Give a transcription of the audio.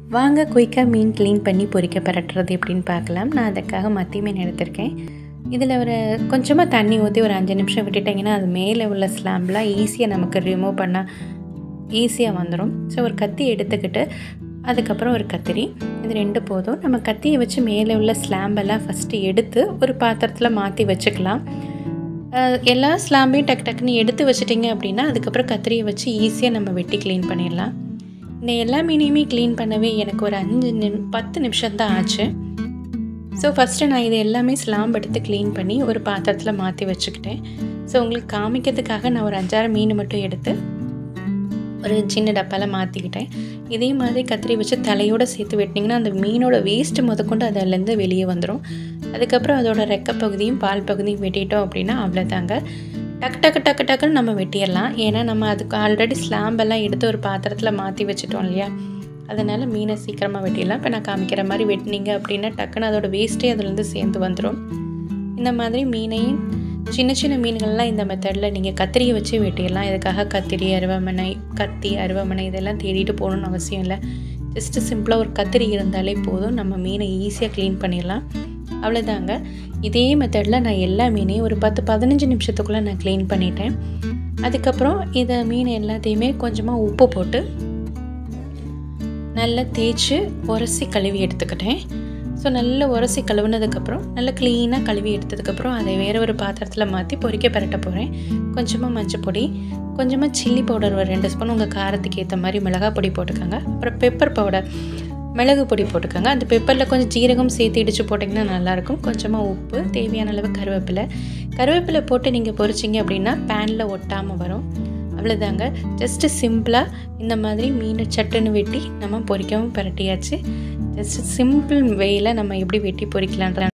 வாங்க குயிக்காக மீன் க்ளீன் பண்ணி பொரிக்க பரட்டுறது எப்படின்னு பார்க்கலாம் நான் அதுக்காக மத்தி மீன் எடுத்திருக்கேன் இதில் ஒரு கொஞ்சமாக தண்ணி ஊற்றி ஒரு அஞ்சு நிமிஷம் விட்டுட்டிங்கன்னா அது மேலே உள்ள ஸ்லாம்லாம் ஈஸியாக நமக்கு ரிமூவ் பண்ணால் ஈஸியாக வந்துடும் ஸோ ஒரு கத்தி எடுத்துக்கிட்டு அதுக்கப்புறம் ஒரு கத்திரி இது ரெண்டு போதும் நம்ம கத்தியை வச்சு மேலே உள்ள ஸ்லாம்பெல்லாம் ஃபஸ்ட்டு எடுத்து ஒரு பாத்திரத்தில் மாற்றி வச்சுக்கலாம் அஹ் எல்லா ஸ்லாம்பையும் டக்கு டக்குன்னு எடுத்து வச்சிட்டிங்க அப்படின்னா அதுக்கப்புறம் கத்திரியை வச்சு ஈஸியாக நம்ம வெட்டி க்ளீன் பண்ணிடலாம் இந்த எல்லா மீனையுமே க்ளீன் பண்ணவே எனக்கு ஒரு அஞ்சு நிம் பத்து நிமிஷம் தான் ஆச்சு ஸோ ஃபஸ்ட்டு நான் இது எல்லாமே ஸ்லாம்பு எடுத்து க்ளீன் பண்ணி ஒரு பாத்திரத்தில் மாற்றி வச்சுக்கிட்டேன் ஸோ உங்களுக்கு காமிக்கிறதுக்காக நான் ஒரு அஞ்சாறு மீன் மட்டும் எடுத்து ஒரு சின்ன டப்பாவில் மாற்றிக்கிட்டேன் இதே மாதிரி கத்திரி வச்சு தலையோடு சேர்த்து வெட்டினீங்கன்னா அந்த மீனோட வேஸ்ட்டு முதற்கொண்டு அதிலேருந்து வெளியே வந்துடும் அதுக்கப்புறம் அதோட ரெக்க பகுதியும் பால் பகுதியும் வெட்டிட்டோம் அப்படின்னா அவ்வளோதாங்க டக்கு டக்கு டக்கு டக்குன்னு நம்ம வெட்டிடலாம் ஏன்னா நம்ம அதுக்கு ஆல்ரெடி ஸ்லாம்பெல்லாம் எடுத்து ஒரு பாத்திரத்தில் மாற்றி வச்சுட்டோம் இல்லையா அதனால் மீனை சீக்கிரமாக வெட்டிடலாம் இப்போ நான் காமிக்கிற மாதிரி வெட்டினீங்க அப்படின்னா டக்குன்னு அதோட வேஸ்ட்டே அதுலேருந்து சேர்ந்து வந்துடும் இந்த மாதிரி மீனையும் சின்ன சின்ன மீன்கள்லாம் இந்த மெத்தடில் நீங்கள் கத்திரியை வச்சு வெட்டிடலாம் இதுக்காக கத்திரி அருவாமனை கத்தி அருவாமனை இதெல்லாம் தேடிட்டு போகணுன்னு அவசியம் இல்லை ஜஸ்ட்டு சிம்பிளாக ஒரு கத்திரி இருந்தாலே போதும் நம்ம மீனை ஈஸியாக க்ளீன் பண்ணிடலாம் அவ்வளோதாங்க இதே மெத்தடில் நான் எல்லா மீனையும் ஒரு பத்து பதினஞ்சு நிமிஷத்துக்குள்ளே நான் க்ளீன் பண்ணிட்டேன் அதுக்கப்புறம் இதை மீன் எல்லாத்தையுமே கொஞ்சமாக உப்பு போட்டு நல்லா தேய்ச்சி உரசி கழுவி எடுத்துக்கிட்டேன் ஸோ நல்லா உரசி கழுவுனதுக்கப்புறம் நல்லா க்ளீனாக கழுவி எடுத்ததுக்கப்புறம் அதை வேறு ஒரு பாத்திரத்தில் மாற்றி பொரிக்க பரட்ட போகிறேன் கொஞ்சமாக மஞ்சள் பொடி கொஞ்சமாக சில்லி பவுடர் ஒரு ரெண்டு ஸ்பூன் உங்கள் காரத்துக்கு ஏற்ற மாதிரி மிளகாய் பொடி போட்டுக்கோங்க அப்புறம் பெப்பர் பவுடர் மிளகு பொடி போட்டுக்கோங்க அந்த பெப்பரில் கொஞ்சம் ஜீரகம் சேர்த்து இடித்து போட்டிங்கன்னா நல்லாயிருக்கும் கொஞ்சமாக உப்பு தேவையான அளவு கருவேப்பிலை கருவேப்பிலை போட்டு நீங்கள் பொரிச்சிங்க அப்படின்னா பேனில் ஒட்டாமல் வரும் அவ்வளோதாங்க ஜஸ்ட்டு சிம்பிளாக இந்த மாதிரி மீனை சட்டுன்னு வெட்டி நம்ம பொரிக்கவும் பரட்டியாச்சு ஜஸ்ட் சிம்பிள் வேயில் நம்ம எப்படி வெட்டி பொரிக்கலான்ற